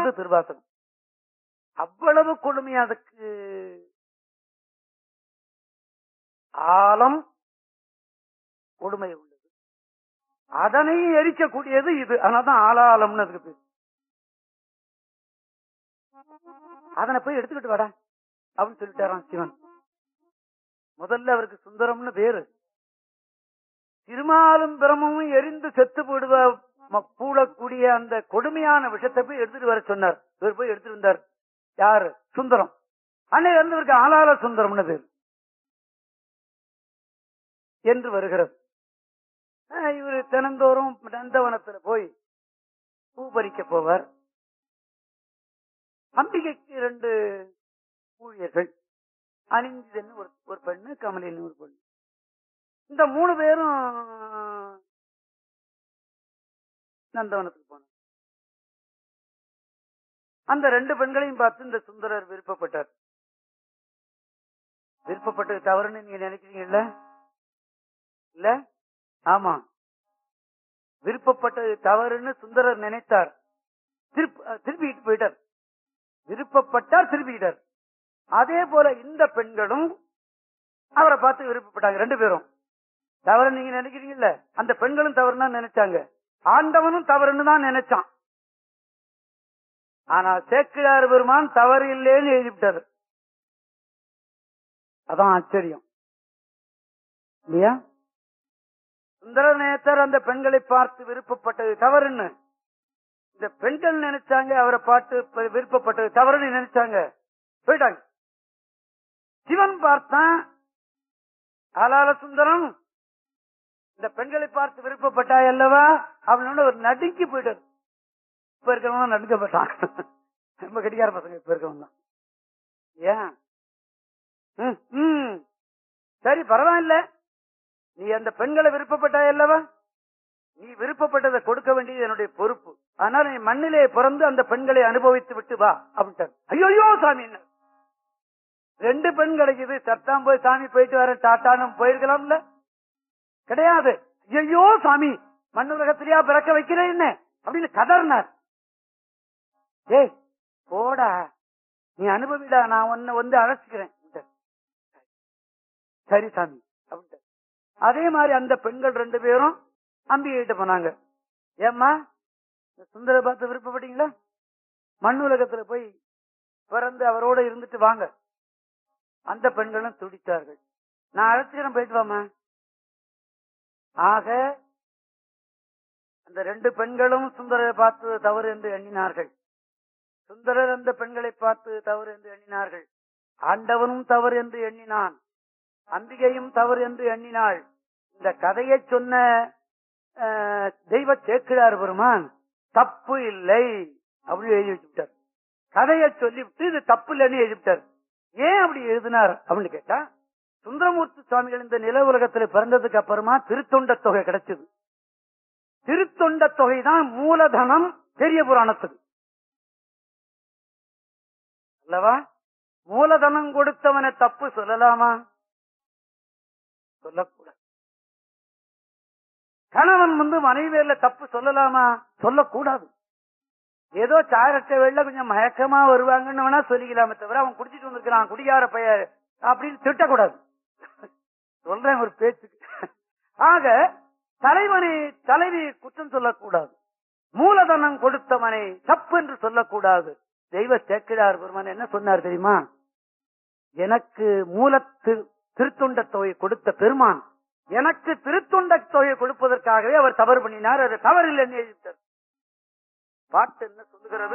என்று திருவாசகம் அவ்வளவு கொடுமை அதுக்கு ஆழம் கொடுமை உள்ளது அதனையும் எரிக்கக்கூடியது இது அதனாலதான் ஆளாளம்னு அதுக்கு பேர் அதனை போய் எடுத்துக்கிட்டு வாடா அப்படின்னு சொல்லிட்டாராம் சிவன் முதல்ல அவருக்கு சுந்தரம்னு பேரு திருமாலும் பிரமமும் எரிந்து செத்து போடுவ ம- பூடக்கூடிய அந்த கொடுமையான விஷத்தை போய் எடுத்துட்டு வர சொன்னார் இவர் போய் எடுத்துட்டு வந்தார் யாரு சுந்தரம் அன்னைக்கு இருந்தவருக்கு ஆளாள சுந்தரம்னு பேர் என்று வருகிறது ஆஹ் இவர் தினந்தோறும் நந்தவனத்துல போய் பூ பறிக்க போவார் அம்பிகைக்கு இரண்டு ஊழியர்கள் அனிந்திதன் ஒரு ஒரு பெண்ணு கமலின்னு ஒரு பெண்ணு இந்த மூணு பேரும் நந்தவனத்துக்கு போனாங்க அந்த ரெண்டு பெண்களையும் பார்த்து இந்த சுந்தரர் விருப்பப்பட்டார் விருப்பப்பட்டது தவறுன்னு நீங்க நினைக்கிறீங்கல்ல இல்ல ஆமா விருப்பப்பட்டது தவறுன்னு சுந்தரர் நினைத்தார் திருப்ப அஹ் திருப்பிட்டு போயிட்டார் விருப்பப்பட்டார் திருப்பிட்டார் அதே போல இந்த பெண்களும் அவரை பார்த்து விருப்பப்பட்டாங்க ரெண்டு பேரும் தவறு நீங்க நினைக்கிறீங்கல்ல அந்த பெண்களும் தவறுனா நினைச்சாங்க ஆண்டவனும் தவறுன்னு தான் நினைச்சான் ஆனா சேக்கிழார் பெருமான் தவறு இல்லைன்னு எழுதிவிட்டாரு அதான் ஆச்சரியம் இல்லையா சுந்தர நேத்தர் அந்த பெண்களை பார்த்து விருப்பப்பட்டது தவறுன்னு இந்த பெண்கள் நினைச்சாங்க அவரை பார்த்து ப- விருப்பப்பட்டது தவறுன்னு நினைச்சாங்க போயிட்டாங்க சிவன் பார்த்தான் ஆலால சுந்தரம் இந்த பெண்களை பார்த்து விருப்பப்பட்டா அல்லவா அப்படின்னு ஒரு நடுங்கி போயிட்டார் இப்ப இருக்கிறவங்க நடுக்கப்பட்டான் ரொம்ப கடிகார பசங்க இப்ப இருக்கவங்க தான் ஏன் ம், ம். சரி பரவாயில்ல நீ அந்த பெண்களை விருப்பப்பட்டா அல்லவா நீ விருப்பப்பட்டதை கொடுக்க வேண்டியது என்னுடைய பொறுப்பு அதனால நீ மண்ணிலே பிறந்து அந்த பெண்களை அனுபவித்து விட்டு வா அப்படின்ட்டார் ஐயோ சாமி என்ன ரெண்டு பெண் கிடைக்குது சத்தாம் போய் சாமி போயிட்டு வர டாட்டான்னு போயிருக்கலாம்ல கிடையாது ஐயோ சாமி மண்ணுலகத்திலேயா பிறக்க வைக்கிறேன் என்ன அப்படின்னு கதறினார் ஏய் போடா நீ அனுபவிடா நான் உன்னை வந்து அழைச்சிக்கிறேன் சரி சாமி அப்படின்ட்டு அதே மாதிரி அந்த பெண்கள் ரெண்டு பேரும் அம்பிகை கிட்ட போனாங்க ஏம்மா இந்த சுந்தர பார்த்து விருப்பப்பட்டீங்களா மண் உலகத்துல போய் பிறந்து அவரோட இருந்துட்டு வாங்க அந்த பெண்களும் துடித்தார்கள் நான் அழைச்சிக்கிறேன் போயிட்டு வாமா ஆக அந்த ரெண்டு பெண்களும் சுந்தரரை பார்த்து தவறு என்று எண்ணினார்கள் சுந்தரர் அந்த பெண்களை பார்த்து தவறு என்று எண்ணினார்கள் ஆண்டவனும் தவறு என்று எண்ணினான் அம்பிகையும் தவறு என்று எண்ணினாள் இந்த கதையை சொன்ன அஹ், தெய்வ சேக்கிழார் பெருமான் தப்பு இல்லை அப்படின்னு எழுதி வச்சுட்டார் கதையை சொல்லிவிட்டு இது தப்பு இல்லைன்னு எழுதிவிட்டார் ஏன் அப்படி எழுதினார் அப்படின்னு கேட்டா சுந்தரமூர்த்தி சுவாமிகள் இந்த நில உலகத்துல பிறந்ததுக்கு அப்புறமா திருத்தொண்ட தொகை கிடைச்சது திருத்தொண்ட தொகை தான் மூலதனம் பெரிய புராணத்துக்கு அல்லவா மூலதனம் கொடுத்தவனை தப்பு சொல்லலாமா சொல்லக்கூடாது கணவன் வந்து மனைவி பேர்ல தப்பு சொல்லலாமா சொல்லக்கூடாது ஏதோ சாரட்ட வேலை கொஞ்சம் மயக்கமா வருவாங்கன்னு வேணா சொல்லிக்கலாமே தவிர அவன் குடிச்சிட்டு வந்திருக்கிறான் குடியார பைய அப்படின்னு திட்டக்கூடாது சொல்றேன் ஒரு பேச்சுக்கு ஆக தலைவனை தலைவி குற்றம் சொல்லக்கூடாது மூலதனம் கொடுத்தவனை தப்பு என்று சொல்லக்கூடாது தெய்வ சேக்கிழார் பெருமான் என்ன சொன்னார் தெரியுமா எனக்கு மூலத்து திருத்தொண்ட தொகை கொடுத்த பெருமான் எனக்கு திருத்தொண்ட தொகை கொடுப்பதற்காகவே அவர் தவறு பண்ணினார் அது தவறில்லை என்று எழுதிட்டார் பாட்டு என்ன சொல்லுகிறது